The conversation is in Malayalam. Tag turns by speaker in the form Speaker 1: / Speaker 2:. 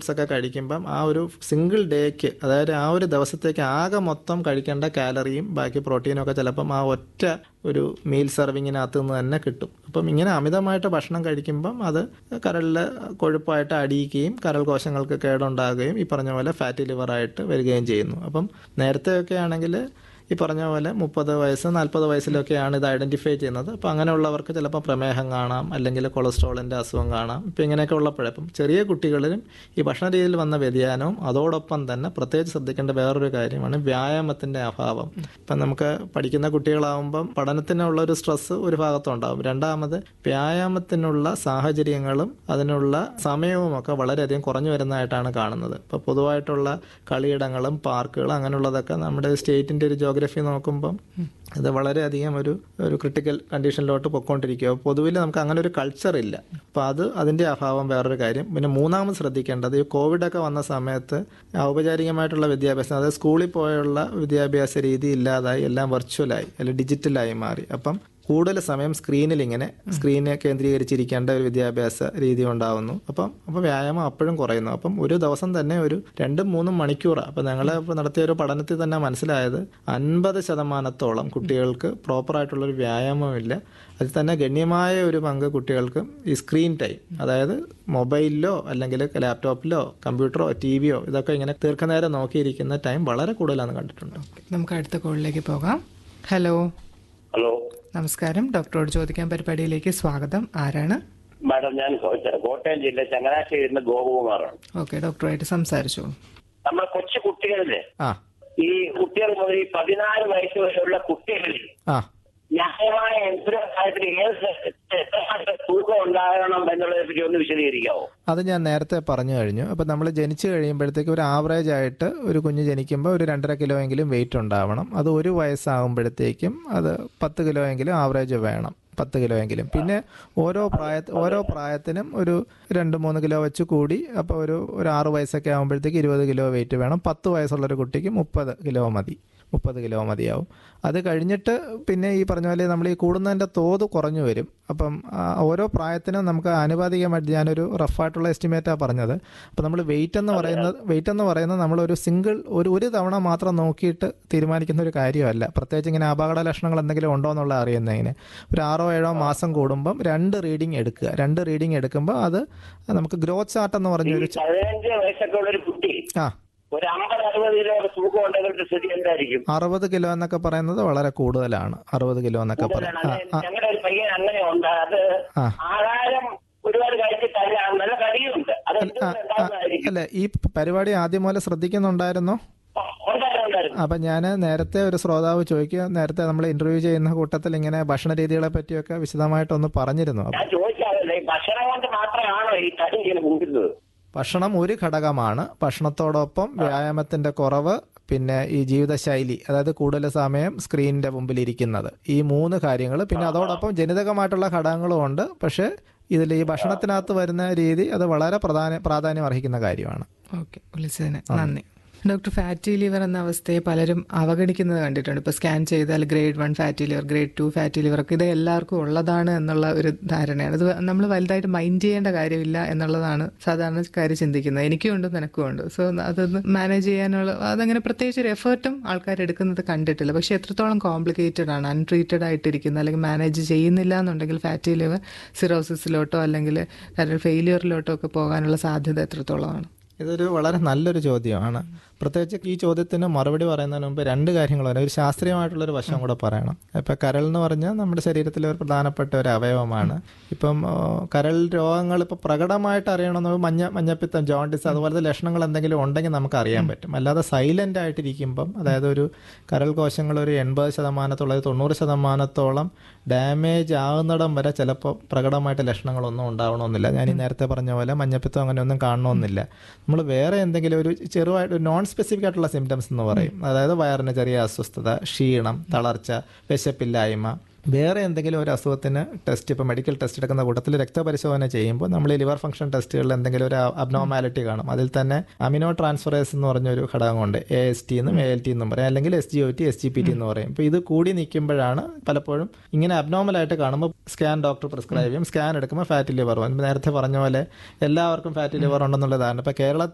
Speaker 1: ഫുഡ്സ് ഒക്കെ കഴിക്കുമ്പം ആ ഒരു സിംഗിൾ ഡേക്ക് അതായത് ആ ഒരു ദിവസത്തേക്ക് ആകെ മൊത്തം കഴിക്കേണ്ട കാലറിയും ബാക്കി പ്രോട്ടീനും ഒക്കെ ചിലപ്പം ആ ഒറ്റ ഒരു മീൽ സെർവിങ്ങിനകത്ത് നിന്ന് തന്നെ കിട്ടും അപ്പം ഇങ്ങനെ അമിതമായിട്ട് ഭക്ഷണം കഴിക്കുമ്പം അത് കരളിൽ കൊഴുപ്പായിട്ട് അടിയിക്കുകയും കരൾ കോശങ്ങൾക്ക് കേടുണ്ടാകുകയും ഈ പറഞ്ഞ പോലെ ഫാറ്റി ലിവറായിട്ട് വരികയും ചെയ്യുന്നു അപ്പം നേരത്തെയൊക്കെ ആണെങ്കിൽ ഈ പറഞ്ഞ പോലെ മുപ്പത് വയസ്സ് നാൽപ്പത് വയസ്സിലൊക്കെയാണ് ഇത് ഐഡൻറ്റിഫൈ ചെയ്യുന്നത് അപ്പോൾ അങ്ങനെയുള്ളവർക്ക് ചിലപ്പോൾ പ്രമേഹം കാണാം അല്ലെങ്കിൽ കൊളസ്ട്രോളിൻ്റെ അസുഖം കാണാം ഇപ്പോൾ ഇങ്ങനെയൊക്കെ ഉള്ളപ്പോഴേ അപ്പം ചെറിയ കുട്ടികളിലും ഈ ഭക്ഷണ രീതിയിൽ വന്ന വ്യതിയാനവും അതോടൊപ്പം തന്നെ പ്രത്യേകിച്ച് ശ്രദ്ധിക്കേണ്ട വേറൊരു കാര്യമാണ് വ്യായാമത്തിൻ്റെ അഭാവം ഇപ്പം നമുക്ക് പഠിക്കുന്ന കുട്ടികളാവുമ്പം പഠനത്തിനുള്ള ഒരു സ്ട്രെസ്സ് ഒരു ഭാഗത്തുണ്ടാകും രണ്ടാമത് വ്യായാമത്തിനുള്ള സാഹചര്യങ്ങളും അതിനുള്ള സമയവും ഒക്കെ വളരെയധികം കുറഞ്ഞു വരുന്നതായിട്ടാണ് കാണുന്നത് ഇപ്പോൾ പൊതുവായിട്ടുള്ള കളിയിടങ്ങളും പാർക്കുകളും അങ്ങനെയുള്ളതൊക്കെ നമ്മുടെ സ്റ്റേറ്റിൻ്റെ ഒരു ജോഗ്രഫി നോക്കുമ്പം ഇത് വളരെയധികം ഒരു ഒരു ക്രിട്ടിക്കൽ കണ്ടീഷനിലോട്ട് പൊയ്ക്കൊണ്ടിരിക്കുക പൊതുവിൽ നമുക്ക് അങ്ങനെ ഒരു കൾച്ചർ ഇല്ല അപ്പോൾ അത് അതിൻ്റെ അഭാവം വേറൊരു കാര്യം പിന്നെ മൂന്നാമത് ശ്രദ്ധിക്കേണ്ടത് ഈ കോവിഡൊക്കെ വന്ന സമയത്ത് ഔപചാരികമായിട്ടുള്ള വിദ്യാഭ്യാസം അതായത് സ്കൂളിൽ പോയുള്ള വിദ്യാഭ്യാസ രീതി ഇല്ലാതായി എല്ലാം വെർച്വലായി അല്ലെങ്കിൽ ഡിജിറ്റലായി മാറി അപ്പം കൂടുതൽ സമയം സ്ക്രീനിൽ ഇങ്ങനെ സ്ക്രീനെ കേന്ദ്രീകരിച്ചിരിക്കേണ്ട ഒരു വിദ്യാഭ്യാസ രീതി ഉണ്ടാവുന്നു അപ്പം അപ്പോൾ വ്യായാമം അപ്പോഴും കുറയുന്നു അപ്പം ഒരു ദിവസം തന്നെ ഒരു രണ്ടും മൂന്നും മണിക്കൂറാണ് അപ്പം ഞങ്ങൾ ഇപ്പോൾ നടത്തിയ ഒരു പഠനത്തിൽ തന്നെ മനസ്സിലായത് അൻപത് ശതമാനത്തോളം കുട്ടികൾക്ക് പ്രോപ്പറായിട്ടുള്ളൊരു വ്യായാമമില്ല അതിൽ തന്നെ ഗണ്യമായ ഒരു പങ്ക് കുട്ടികൾക്ക് ഈ സ്ക്രീൻ ടൈം അതായത് മൊബൈലിലോ അല്ലെങ്കിൽ ലാപ്ടോപ്പിലോ കമ്പ്യൂട്ടറോ ടി വിയോ ഇതൊക്കെ ഇങ്ങനെ ദീർഘനേരം നോക്കിയിരിക്കുന്ന ടൈം വളരെ കൂടുതലാണെന്ന് കണ്ടിട്ടുണ്ട്
Speaker 2: നമുക്ക് അടുത്ത കോളിലേക്ക് പോകാം ഹലോ
Speaker 3: ഹലോ
Speaker 2: നമസ്കാരം ഡോക്ടറോട് ചോദിക്കാൻ പരിപാടിയിലേക്ക് സ്വാഗതം ആരാണ്
Speaker 3: മാഡം ഞാൻ കോ- കോട്ടയം ജില്ല ചങ്ങനാശ്ശേരിയിൽ നിന്ന് ഗോപകുമാറാണ്
Speaker 2: ഓക്കെ ഡോക്ടറുമായിട്ട് സംസാരിച്ചോളൂ
Speaker 3: നമ്മുടെ കൊച്ചു കുട്ടികളില്
Speaker 1: ആ
Speaker 3: ഈ കുട്ടികൾ മുതൽ ഈ പതിനാല് വയസ്സ് വരെയുള്ള കുട്ടികളിൽ
Speaker 1: ആ
Speaker 3: ന്യായമായ എന്തൊരു ഏത് എത്ര തൂക്കം ഉണ്ടാകണം എന്നുള്ളതിനെ പറ്റി ഒന്ന് വിശദീകരിക്കാവോ
Speaker 1: അത് ഞാൻ നേരത്തെ പറഞ്ഞു കഴിഞ്ഞു അപ്പോൾ നമ്മൾ ജനിച്ചു കഴിയുമ്പോഴത്തേക്ക് ഒരു ആവറേജ് ആയിട്ട് ഒരു കുഞ്ഞ് ജനിക്കുമ്പോൾ ഒരു രണ്ടര കിലോ എങ്കിലും വെയിറ്റ് ഉണ്ടാവണം അത് ഒരു വയസ്സാകുമ്പോഴത്തേക്കും അത് പത്ത് കിലോ എങ്കിലും ആവറേജ് വേണം പത്ത് കിലോ എങ്കിലും പിന്നെ ഓരോ പ്രായ ഓരോ പ്രായത്തിനും ഒരു രണ്ട് മൂന്ന് കിലോ വെച്ച് കൂടി അപ്പോൾ ഒരു ഒരു ആറ് വയസ്സൊക്കെ ആകുമ്പോഴത്തേക്ക് ഇരുപത് കിലോ വെയിറ്റ് വേണം പത്ത് വയസ്സുള്ളൊരു കുട്ടിക്ക് മുപ്പത് കിലോ മതി മുപ്പത് കിലോ മതിയാവും അത് കഴിഞ്ഞിട്ട് പിന്നെ ഈ പറഞ്ഞ പോലെ നമ്മൾ ഈ കൂടുന്നതിൻ്റെ തോത് കുറഞ്ഞു വരും അപ്പം ആ, ഓരോ പ്രായത്തിനും നമുക്ക് ആനുപാതികമായിട്ട് ഞാനൊരു റഫായിട്ടുള്ള എസ്റ്റിമേറ്റാണ് പറഞ്ഞത് അപ്പം നമ്മൾ വെയിറ്റ് എന്ന് പറയുന്നത് വെയിറ്റ് എന്ന് പറയുന്നത് നമ്മളൊരു സിംഗിൾ ഒരു ഒരു തവണ മാത്രം നോക്കിയിട്ട് തീരുമാനിക്കുന്ന ഒരു കാര്യമല്ല പ്രത്യേകിച്ച് ഇങ്ങനെ അപകട ലക്ഷണങ്ങൾ എന്തെങ്കിലും ഉണ്ടോ എന്നുള്ള അറിയുന്നതിന് ഒരു ആറോ ഏഴോ മാസം കൂടുമ്പം രണ്ട് റീഡിങ് എടുക്കുക രണ്ട് റീഡിങ് എടുക്കുമ്പോൾ അത് നമുക്ക് ഗ്രോത്ത് ചാർട്ട് എന്ന്
Speaker 3: ഈ
Speaker 1: പറഞ്ഞൊരു ച-
Speaker 3: പതിനഞ്ച് വയസ്സൊക്കെ ഉള്ള ഒരു കുട്ടി
Speaker 1: ആ
Speaker 3: ഒരു അമ്പത് അറുപത് കിലോ തൂക്കം ഉണ്ടെങ്കിൽ സ്ഥിതി എന്തായിരിക്കും
Speaker 1: അറുപത് കിലോ എന്നൊക്കെ പറയുന്നത് വളരെ കൂടുതലാണ് അറുപത് കിലോ എന്നൊക്കെ പറയാം ആ ആ
Speaker 3: ഞങ്ങളുടെ ഒരു പയ്യൻ അങ്ങനെ ഉണ്ട് അത്
Speaker 1: ആ.
Speaker 3: ആഹാരം ഒരുപാട് കഴിച്ചിട്ടല്ല നല്ല കടിയുണ്ട് അത്
Speaker 1: ആ,
Speaker 3: എന്തുകൊണ്ട്
Speaker 1: ആ,
Speaker 3: ഉണ്ടാകുന്നതായിരിക്കും
Speaker 1: അല്ല ഈ പരിപാടി ആദ്യം മുതൽ ശ്രദ്ധിക്കുന്നുണ്ടായിരുന്നോ
Speaker 3: ഉണ്ടായിരുന്നു ഉണ്ടായിരുന്നു
Speaker 1: അപ്പം ഞാൻ നേരത്തെ ഒരു ശ്രോതാവ് ചോദിക്കുക നേരത്തെ നമ്മൾ ഇന്റർവ്യൂ ചെയ്യുന്ന കൂട്ടത്തിൽ ഇങ്ങനെ ഭക്ഷണ രീതികളെ പറ്റിയൊക്കെ വിശദമായിട്ടൊന്ന് പറഞ്ഞിരുന്നു അപ്പം
Speaker 3: ഞാൻ ചോദിച്ചാലേ ഈ ഭക്ഷണം കൊണ്ട് മാത്രമാണോ ഈ തടി ഇങ്ങനെ കൂടുന്നത്
Speaker 1: ഭക്ഷണം ഒരു ഘടകമാണ് ഭക്ഷണത്തോടൊപ്പം വ്യായാമത്തിന്റെ കുറവ് പിന്നെ ഈ ജീവിതശൈലി അതായത് കൂടുതൽ സമയം സ്ക്രീനിന്റെ മുമ്പിൽ ഇരിക്കുന്നത് ഈ മൂന്ന് കാര്യങ്ങൾ പിന്നെ അതോടൊപ്പം ജനിതകമായിട്ടുള്ള ഘടകങ്ങളും ഉണ്ട് പക്ഷേ ഇതിൽ ഈ ഭക്ഷണത്തിനകത്ത് വരുന്ന രീതി അത് വളരെ പ്രധാന പ്രാധാന്യം അർഹിക്കുന്ന കാര്യമാണ്
Speaker 2: ഓക്കെ വിളിച്ചതിന് നന്ദി ഡോക്ടർ ഫാറ്റി ലിവർ എന്ന അവസ്ഥയെ പലരും അവഗണിക്കുന്നത് കണ്ടിട്ടുണ്ട് ഇപ്പോൾ സ്കാൻ ചെയ്താൽ grade one fatty liver grade two fatty liver ഒക്കെ ഇത് എല്ലാവർക്കും ഉള്ളതാണ് എന്നുള്ള ഒരു ധാരണയാണ് അത് നമ്മൾ വലുതായിട്ട് മൈൻഡ് ചെയ്യേണ്ട കാര്യമില്ല എന്നുള്ളതാണ് സാധാരണക്കാർ ചിന്തിക്കുന്നത് എനിക്കും ഉണ്ട് നിനക്കും ഉണ്ട് സോ അതൊന്ന് മാനേജ് ചെയ്യാനുള്ള അതങ്ങനെ പ്രത്യേകിച്ച് ഒരു എഫേർട്ടും ആൾക്കാർ എടുക്കുന്നത് കണ്ടിട്ടില്ല പക്ഷെ എത്രത്തോളം കോംപ്ലിക്കേറ്റഡ് ആണ് അൺട്രീറ്റഡ് ആയിട്ടിരിക്കുന്ന അല്ലെങ്കിൽ മാനേജ് ചെയ്യുന്നില്ല എന്നുണ്ടെങ്കിൽ ഫാറ്റി ലിവർ സിറോസിസിലോട്ടോ അല്ലെങ്കിൽ ഫെയിലിയറിലോട്ടോ ഒക്കെ പോകാനുള്ള സാധ്യത എത്രത്തോളമാണ്
Speaker 1: ഇതൊരു വളരെ നല്ലൊരു ചോദ്യമാണ് പ്രത്യേകിച്ച് ഈ ചോദ്യത്തിന് മറുപടി പറയുന്നതിന് മുമ്പ് രണ്ട് കാര്യങ്ങൾ പറയാം ഒരു ശാസ്ത്രീയമായിട്ടുള്ളൊരു വശം കൂടെ പറയണം ഇപ്പം കരൾ എന്ന് പറഞ്ഞാൽ നമ്മുടെ ശരീരത്തിലെ ഒരു പ്രധാനപ്പെട്ട ഒരു അവയവമാണ് ഇപ്പം ആ, കരൾ രോഗങ്ങൾ ഇപ്പം പ്രകടമായിട്ട് അറിയണമെന്ന് മഞ്ഞ മഞ്ഞപ്പിത്തം ജോണ്ടിസ് അതുപോലത്തെ ലക്ഷണങ്ങൾ എന്തെങ്കിലും ഉണ്ടെങ്കിൽ നമുക്ക് അറിയാൻ പറ്റും അല്ലാതെ സൈലന്റ് ആയിട്ടിരിക്കുമ്പം അതായത് ഒരു കരൾ കോശങ്ങൾ ഒരു എൺപത് ശതമാനത്തോളം ഒരു തൊണ്ണൂറ് ശതമാനത്തോളം ഡാമേജ് ആകുന്നിടം വരെ ചിലപ്പോൾ പ്രകടമായിട്ട് ലക്ഷണങ്ങളൊന്നും ഉണ്ടാവണമെന്നില്ല ഞാൻ ഈ നേരത്തെ പറഞ്ഞ പോലെ മഞ്ഞപ്പിത്തം അങ്ങനെയൊന്നും കാണണമെന്നില്ല നമ്മൾ വേറെ എന്തെങ്കിലും ഒരു ചെറുതായിട്ട് നോൺ സ്പെസിഫിക് ആയിട്ടുള്ള സിംറ്റംസ് എന്ന് പറയും അതായത് വയറിന് ചെറിയ അസ്വസ്ഥത ക്ഷീണം തളർച്ച വിശപ്പില്ലായ്മ വേറെ എന്തെങ്കിലും ഒരു അസുഖത്തിന് ടെസ്റ്റ് ഇപ്പോൾ മെഡിക്കൽ ടെസ്റ്റ് എടുക്കുന്ന കൂട്ടത്തിൽ രക്തപരിശോധന ചെയ്യുമ്പോൾ നമ്മൾ ഈ ലിവർ ഫംഗ്ഷൻ ടെസ്റ്റുകളിൽ എന്തെങ്കിലും ഒരു അബ്നോമാലിറ്റി കാണും അതിൽ തന്നെ അമിനോ ട്രാൻസ്ഫറേസ് എന്ന് പറഞ്ഞൊരു ഘടകമുണ്ട് എ എസ് ടി എന്നും എ എൽ ടി എന്നും പറയും അല്ലെങ്കിൽ S G O T S G P T എന്ന് പറയും ഇപ്പോൾ ഇത് കൂടി നിൽക്കുമ്പോഴാണ് പലപ്പോഴും ഇങ്ങനെ അബ്നോമലായിട്ട് കാണുമ്പോൾ സ്കാൻ ഡോക്ടർ പ്രിസ്ക്രൈബ് ചെയ്യും സ്കാൻ എടുക്കുമ്പോൾ ഫാറ്റി ലിവർ വരും നേരത്തെ പറഞ്ഞ പോലെ എല്ലാവർക്കും ഫാറ്റി ലിവർ ഉണ്ടെന്നുള്ളതാണ് ഇപ്പോൾ കേരളത്തിൽ